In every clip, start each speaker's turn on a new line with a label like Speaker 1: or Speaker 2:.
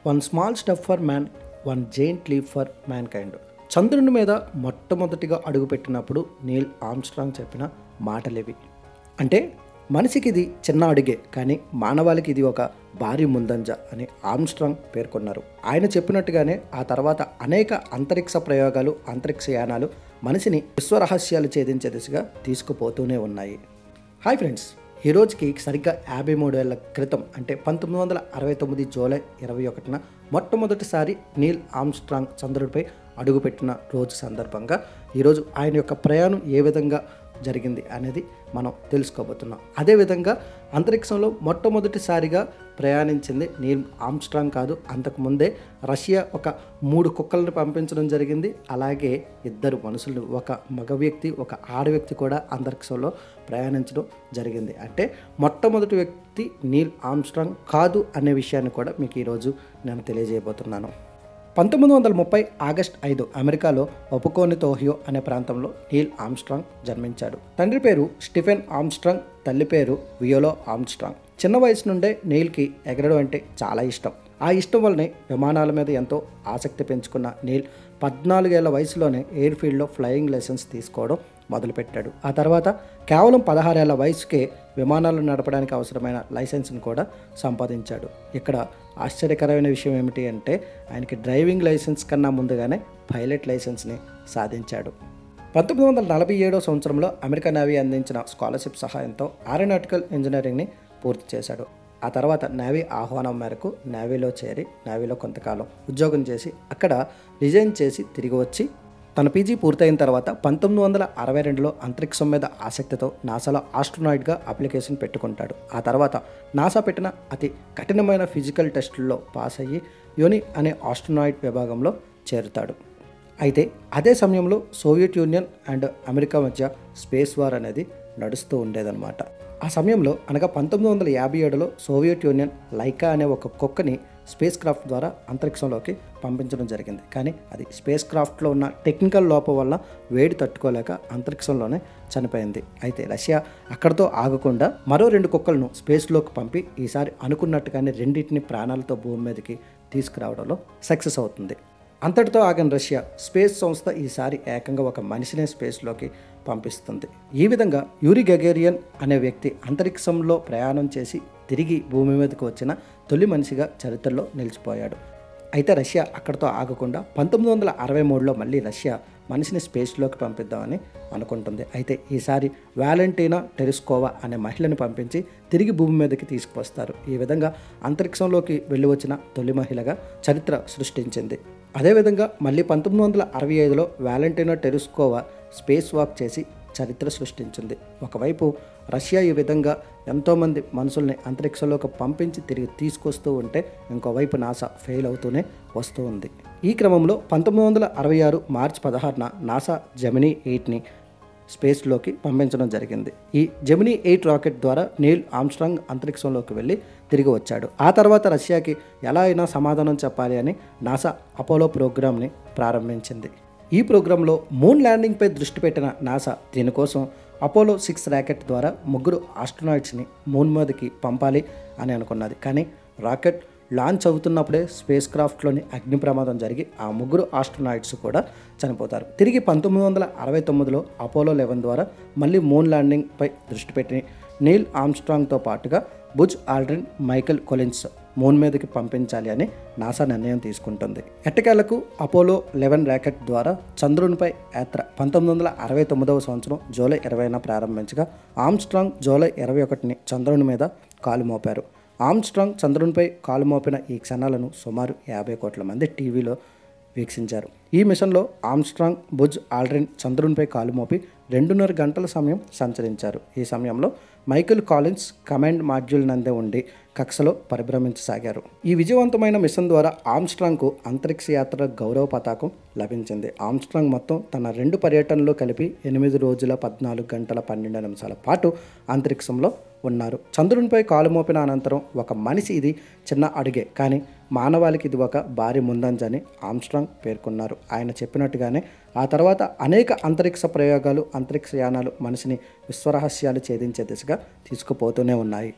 Speaker 1: one small step for man one giant leap for mankind చంద్రుని మీద మొట్టమొదటిగా అడుగుపెట్టినప్పుడు Neel Armstrong చెప్పిన మాటలేవి అంటే మనిషికి ఇది చిన్న అడుగే కానీ మానవాళికి ఇది ఒక భారీ ముందంజ అని ఆమ్స్ట్రాంగ్ పేర్కొన్నారు ఆయన చెప్పినట్టుగానే ఆ తర్వాత అనేక అంతరిక్ష ప్రయోగాలు అంతరిక్ష యానాలు మనిషిని విశ్వరహస్యాలు ఛేదించే దిశగా తీసుకుపోతూనే ఉన్నాయి హాయ్ ఫ్రెండ్స్ ఈ రోజుకి సరిగ్గా యాభై మూడు ఏళ్ల క్రితం అంటే పంతొమ్మిది వందల అరవై తొమ్మిది జూలై ఇరవై ఒకటిన మొట్టమొదటిసారి నీల్ ఆమ్స్ట్రాంగ్ చంద్రుడిపై అడుగుపెట్టిన రోజు సందర్భంగా ఈరోజు ఆయన యొక్క ప్రయాణం ఏ విధంగా జరిగింది అనేది మనం తెలుసుకోబోతున్నాం అదేవిధంగా అంతరిక్షంలో మొట్టమొదటిసారిగా ప్రయాణించింది నీల్ ఆమ్స్ట్రాంగ్ కాదు అంతకుముందే రష్యా ఒక మూడు కుక్కలను పంపించడం జరిగింది అలాగే ఇద్దరు మనుషులు ఒక మగ వ్యక్తి ఒక ఆడ వ్యక్తి కూడా అంతరిక్షంలో ప్రయాణించడం జరిగింది అంటే మొట్టమొదటి వ్యక్తి నీల్ ఆమ్స్ట్రాంగ్ కాదు అనే విషయాన్ని కూడా మీకు ఈరోజు నేను తెలియజేయబోతున్నాను పంతొమ్మిది వందల ముప్పై ఆగస్ట్ ఐదు అమెరికాలో ఒపుకోని తోహియో అనే ప్రాంతంలో నీల్ ఆమ్స్ట్రాంగ్ జన్మించాడు తండ్రి పేరు స్టిఫెన్ ఆమ్స్ట్రాంగ్ తల్లి పేరు వియోలో ఆమ్స్ట్రాంగ్ చిన్న వయసు నుండే నీల్కి ఎగరడం అంటే చాలా ఇష్టం ఆ ఇష్టం వల్లనే విమానాల మీద ఎంతో ఆసక్తి పెంచుకున్న నీల్ పద్నాలుగేళ్ల వయసులోనే ఎయిర్ ఫీల్డ్లో ఫ్లయింగ్ లైసెన్స్ తీసుకోవడం మొదలుపెట్టాడు ఆ తర్వాత కేవలం పదహారేళ్ల వయసుకే విమానాలు నడపడానికి అవసరమైన లైసెన్స్ని కూడా సంపాదించాడు ఇక్కడ ఆశ్చర్యకరమైన విషయం ఏమిటి అంటే ఆయనకి డ్రైవింగ్ లైసెన్స్ కన్నా ముందుగానే పైలట్ లైసెన్స్ని సాధించాడు పంతొమ్మిది వందల నలభై ఏడో సంవత్సరంలో అమెరికా నేవీ అందించిన స్కాలర్షిప్ సహాయంతో ఏరోనాటికల్ ఇంజనీరింగ్ని పూర్తి చేశాడు ఆ తర్వాత నేవీ ఆహ్వానం మేరకు నేవీలో చేరి నేవీలో కొంతకాలం ఉద్యోగం చేసి అక్కడ రిజైన్ చేసి తిరిగి వచ్చి తన పీజీ పూర్తయిన తర్వాత పంతొమ్మిది వందల అరవై రెండులో అంతరిక్షం మీద ఆసక్తితో నాసాలో ఆస్ట్రోనాయిడ్గా అప్లికేషన్ పెట్టుకుంటాడు ఆ తర్వాత నాసా పెట్టిన అతి కఠినమైన ఫిజికల్ టెస్టుల్లో పాస్ అయ్యి యోని అనే ఆస్ట్రోనాయిడ్ విభాగంలో చేరుతాడు అయితే అదే సమయంలో సోవియట్ యూనియన్ అండ్ అమెరికా మధ్య స్పేస్ వార్ అనేది నడుస్తూ ఉండేదన్నమాట ఆ సమయంలో అనగా పంతొమ్మిది వందల యాభై ఏడులో సోవియట్ యూనియన్ లైకా అనే ఒక కుక్కని స్పేస్ క్రాఫ్ట్ ద్వారా అంతరిక్షంలోకి పంపించడం జరిగింది కానీ అది స్పేస్ క్రాఫ్ట్లో ఉన్న టెక్నికల్ లోపం వల్ల వేడి తట్టుకోలేక అంతరిక్షంలోనే చనిపోయింది అయితే రష్యా అక్కడితో ఆగకుండా మరో రెండు కుక్కలను స్పేస్లోకి పంపి ఈసారి అనుకున్నట్టుగానే రెండింటిని ప్రాణాలతో భూమి మీదకి తీసుకురావడంలో సక్సెస్ అవుతుంది అంతటితో ఆగిన రష్యా స్పేస్ సంస్థ ఈసారి ఏకంగా ఒక మనిషినే స్పేస్లోకి పంపిస్తుంది ఈ విధంగా యూరి గగేరియన్ అనే వ్యక్తి అంతరిక్షంలో ప్రయాణం చేసి తిరిగి భూమి మీదకు వచ్చిన తొలి మనిషిగా చరిత్రలో నిలిచిపోయాడు అయితే రష్యా అక్కడితో ఆగకుండా పంతొమ్మిది వందల అరవై మూడులో మళ్ళీ రష్యా మనిషిని స్పేస్లోకి పంపిద్దామని అనుకుంటుంది అయితే ఈసారి వ్యాలంటీనా టెరిస్కోవా అనే మహిళని పంపించి తిరిగి భూమి మీదకి తీసుకువస్తారు ఈ విధంగా అంతరిక్షంలోకి వెళ్ళి వచ్చిన తొలి మహిళగా చరిత్ర సృష్టించింది అదేవిధంగా మళ్ళీ పంతొమ్మిది వందల అరవై ఐదులో వ్యాలంటీనా టెరిస్కోవా స్పేస్ వాక్ చేసి చరిత్ర సృష్టించింది ఒకవైపు రష్యా ఈ విధంగా ఎంతోమంది మనుషుల్ని అంతరిక్షంలోకి పంపించి తిరిగి తీసుకొస్తూ ఉంటే ఇంకోవైపు నాసా ఫెయిల్ అవుతూనే వస్తూ ఉంది ఈ క్రమంలో పంతొమ్మిది వందల అరవై ఆరు మార్చి పదహారున నాసా జమినీ ఎయిట్ని స్పేస్లోకి పంపించడం జరిగింది ఈ జెమినీ ఎయిట్ రాకెట్ ద్వారా నీల్ ఆమ్స్ట్రాంగ్ అంతరిక్షంలోకి వెళ్ళి తిరిగి వచ్చాడు ఆ తర్వాత రష్యాకి ఎలా అయినా సమాధానం చెప్పాలి అని నాసా అపోలో ప్రోగ్రామ్ని ప్రారంభించింది ఈ ప్రోగ్రాంలో మూన్ ల్యాండింగ్పై దృష్టి పెట్టిన నాసా దీనికోసం అపోలో సిక్స్ ర్యాకెట్ ద్వారా ముగ్గురు ఆస్ట్రోనాయిట్స్ని మూన్ మీదకి పంపాలి అని అనుకున్నది కానీ రాకెట్ లాంచ్ అవుతున్నప్పుడే స్పేస్ క్రాఫ్ట్లోని అగ్ని ప్రమాదం జరిగి ఆ ముగ్గురు ఆస్ట్రోనాయిట్స్ కూడా చనిపోతారు తిరిగి పంతొమ్మిది వందల అరవై తొమ్మిదిలో అపోలో లెవెన్ ద్వారా మళ్ళీ మూన్ ల్యాండింగ్పై దృష్టి పెట్టి నీల్ ఆమ్స్ట్రాంగ్తో పాటుగా Buzz Aldrin Michael Collins moon మీదకి పంపించాలి అని నాసా నిర్ణయం తీసుకుంటుంది ఎట్టకేలకు అపోలో లెవెన్ ర్యాకెట్ ద్వారా చంద్రునిపై యాత్ర పంతొమ్మిది వందల అరవై తొమ్మిదవ సంవత్సరం జూలై ఇరవైన ప్రారంభించగా ఆమ్స్ట్రాంగ్ జూలై ఇరవై ఒకటిని చంద్రుని మీద కాలు మోపారు ఆమ్స్ట్రాంగ్ చంద్రునిపై కాలు మోపిన ఈ క్షణాలను సుమారు యాభై కోట్ల మంది టీవీలో వీక్షించారు ఈ మిషన్లో ఆమ్స్ట్రాంగ్ బుజ్ ఆల్డ్రిన్ చంద్రునిపై కాలు మోపి రెండున్నర గంటల సమయం సంచరించారు ఈ సమయంలో మైకిల్ కాలిన్స్ కమాండ్ మాడ్యూల్ నందే ఉండి కక్షలో పరిభ్రమించసాగారు ఈ విజయవంతమైన మిషన్ ద్వారా ఆమ్స్ట్రాంగ్కు అంతరిక్ష యాత్ర గౌరవ పతాకం లభించింది ఆమ్స్ట్రాంగ్ మొత్తం తన రెండు పర్యటనలు కలిపి ఎనిమిది రోజుల పద్నాలుగు గంటల పన్నెండు నిమిషాల పాటు అంతరిక్షంలో ఉన్నారు చంద్రునిపై కాలు మోపిన అనంతరం ఒక మనిషి ఇది చిన్న అడుగే కానీ మానవాళికి ఇది ఒక భారీ ముందంజని ఆమ్స్ట్రాంగ్ పేర్కొన్నారు ఆయన చెప్పినట్టుగానే ఆ తర్వాత అనేక అంతరిక్ష ప్రయోగాలు అంతరిక్ష యానాలు మనిషిని విశ్వరహస్యాలు ఛేదించే దిశగా తీసుకుపోతూనే ఉన్నాయి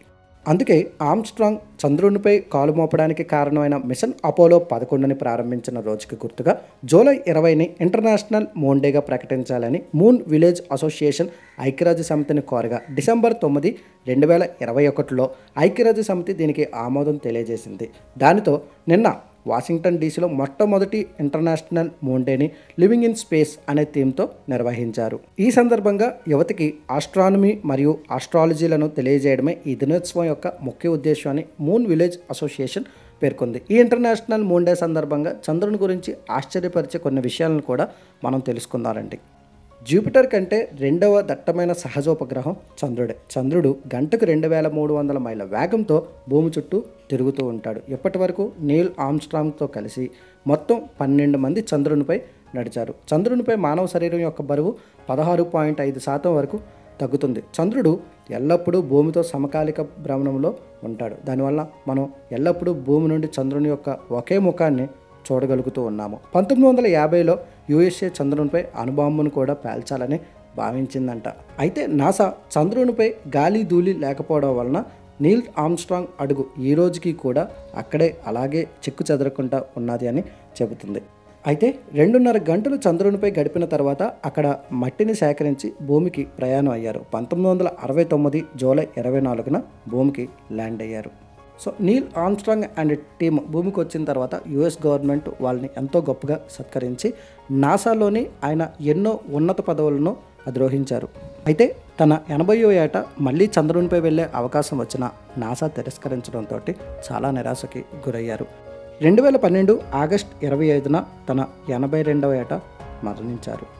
Speaker 1: అందుకే ఆమ్స్ట్రాంగ్ చంద్రునిపై కాలు మోపడానికి కారణమైన మిషన్ అపోలో పదకొండుని ప్రారంభించిన రోజుకి గుర్తుగా జూలై ఇరవైని ఇంటర్నేషనల్ మూన్ డేగా ప్రకటించాలని మూన్ విలేజ్ అసోసియేషన్ ఐక్యరాజ్య సమితిని కోరగా డిసెంబర్ తొమ్మిది రెండు వేల ఇరవై ఒకటిలో ఐక్యరాజ్య సమితి దీనికి ఆమోదం తెలియజేసింది దానితో నిన్న వాషింగ్టన్ డీసీలో మొట్టమొదటి ఇంటర్నేషనల్ మూన్ డేని లివింగ్ ఇన్ స్పేస్ అనే థీమ్తో నిర్వహించారు ఈ సందర్భంగా యువతకి ఆస్ట్రానమీ మరియు ఆస్ట్రాలజీలను తెలియజేయడమే ఈ దినోత్సవం యొక్క ముఖ్య ఉద్దేశం అని మూన్ విలేజ్ అసోసియేషన్ పేర్కొంది ఈ ఇంటర్నేషనల్ మూన్ డే సందర్భంగా చంద్రుని గురించి ఆశ్చర్యపరిచే కొన్ని విషయాలను కూడా మనం తెలుసుకుందామండి జూపిటర్ కంటే రెండవ దట్టమైన సహజోపగ్రహం చంద్రుడే చంద్రుడు గంటకు రెండు వేల మూడు వందల మైళ్ళ వేగంతో భూమి చుట్టూ తిరుగుతూ ఉంటాడు ఇప్పటి వరకు నీల్ ఆమ్స్ట్రాంగ్తో కలిసి మొత్తం పన్నెండు మంది చంద్రునిపై నడిచారు చంద్రునిపై మానవ శరీరం యొక్క బరువు పదహారు పాయింట్ ఐదు శాతం వరకు తగ్గుతుంది చంద్రుడు ఎల్లప్పుడూ భూమితో సమకాలిక భ్రమణంలో ఉంటాడు దానివల్ల మనం ఎల్లప్పుడూ భూమి నుండి చంద్రుని యొక్క ఒకే ముఖాన్ని చూడగలుగుతూ ఉన్నాము పంతొమ్మిది వందల యాభైలో యుఎస్ఏ చంద్రునిపై అణుబాంబును కూడా పేల్చాలని భావించిందంట అయితే నాసా చంద్రునిపై గాలి ధూళి లేకపోవడం వలన నీల్ ఆమ్స్ట్రాంగ్ అడుగు ఈ రోజుకి కూడా అక్కడే అలాగే చెక్కు చెదరకుండా ఉన్నది అని చెబుతుంది అయితే రెండున్నర గంటలు చంద్రునిపై గడిపిన తర్వాత అక్కడ మట్టిని సేకరించి భూమికి ప్రయాణం అయ్యారు పంతొమ్మిది వందల అరవై తొమ్మిది జూలై ఇరవై నాలుగున భూమికి ల్యాండ్ అయ్యారు so Neil Armstrong and team భూమికి వచ్చిన తర్వాత యుఎస్ గవర్నమెంట్ వాళ్ళని ఎంతో గొప్పగా సత్కరించి నాసాలోని ఆయన ఎన్నో ఉన్నత పదవులను అధిరోహించారు అయితే తన ఎనభయో ఏట మళ్ళీ చంద్రునిపై వెళ్ళే అవకాశం వచ్చిన నాసా తిరస్కరించడంతో చాలా నిరాశకి గురయ్యారు రెండు వేల పన్నెండు ఆగస్ట్ ఇరవై ఐదున తన ఎనభై రెండవ ఏట మరణించారు